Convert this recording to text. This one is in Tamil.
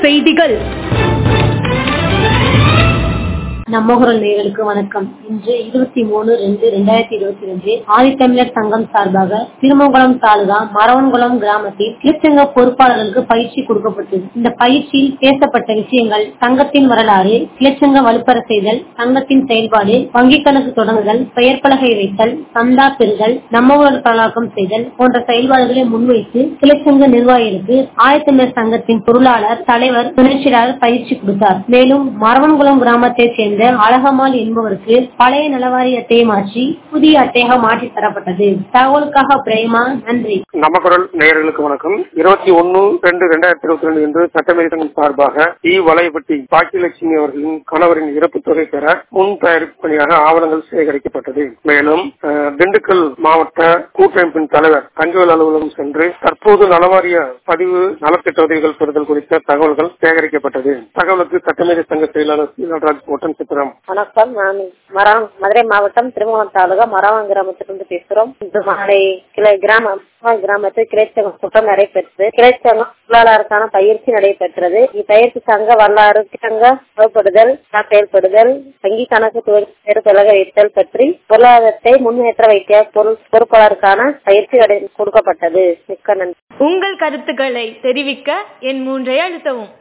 செய்திகள் நம்மகுரல் நேயர்களுக்கு வணக்கம் இன்று இருபத்தி மூணு ரெண்டு ரெண்டாயிரத்தி இருபத்தி ரெண்டு ஆதித்தமிழர் சங்கம் சார்பாக திருமங்கலம் தாலுகா மரவன்குளம் கிராமத்தில் கிளிச்சங்க பொறுப்பாளர்களுக்கு பயிற்சி கொடுக்கப்பட்டது இந்த பயிற்சியில் பேசப்பட்ட விஷயங்கள் சங்கத்தின் வரலாறு கிளிச்சங்க வலுப்பெற செய்தல் சங்கத்தின் செயல்பாடு வங்கிக் கணக்கு தொடங்குதல் பெயர் பலகை வைத்தல் சந்தா பெறுதல் நம்ம ஊழல் பலனாக்கம் செய்தல் போன்ற செயல்பாடுகளை முன்வைத்து கிளிச்சங்க நிர்வாகிகளுக்கு ஆயத்தமிழர் சங்கத்தின் பொருளாளர் தலைவர் துணைச்செயலாளர் பயிற்சி கொடுத்தார் மேலும் மரவன்குளம் கிராமத்தை சேர்ந்த அழகம்மாள் என்பவருக்கு பழைய நலவாரி அட்டையை மாற்றி புதிய அட்டையாக மாற்றி தரப்பட்டது தகவலுக்காக பிரேமா நன்றி நம்ம குரல் நேயர்களுக்கு வணக்கம் இருபத்தி ஒன்னு ரெண்டு ரெண்டாயிரத்தி இருபத்தி ரெண்டு இன்று சட்டமேதை சங்கம் சார்பாக இ வலைப்பட்டி பாக்கியலட்சுமி அவர்களின் கணவரின் இறப்பு தொகை பெற முன் தயாரிப்பு பணியாக ஆவணங்கள் சேகரிக்கப்பட்டது மேலும் அஹ், திண்டுக்கல் மாவட்ட கூட்டமைப்பின் தலைவர் தங்கவேல் அலுவலகம் சென்று தற்போது நலவாரிய பதிவு நலத்திட்ட உதவிகள் பெறுதல் குறித்த தகவல்கள் சேகரிக்கப்பட்டது தகவலுக்கு சட்டமேதை சங்க செயலாளர் சி. நடராஜ் ஒட்டன் சித்திரம் வணக்கம் நான் மரம் மதுரை மாவட்டம் திருமணம் தாலுகா மரவான் கிராமத்திலிருந்து பேசுறோம் இன்று மாலை கிளை கிராமம் கிராமத்தில் கிளைச்சங்கம் கூட்டம் நடைபெற்றது கிளைச்சங்கம் பொருளாளருக்கான பயிற்சி நடைபெற்றது இப்பயிற்சி சங்க வரலாறு சங்க வகுப்படுதல் செயல்படுதல் வங்கி கணக்கு துவக்கி பலக வைத்தல் பற்றி பொருளாதாரத்தை முன்னேற்ற வைக்க பொருள் பொறுப்பாளருக்கான பயிற்சி நடை- கொடுக்கப்பட்டது மிக்க நன்றி உங்கள் கருத்துக்களை தெரிவிக்க என் மூன்றை அழுத்தவும்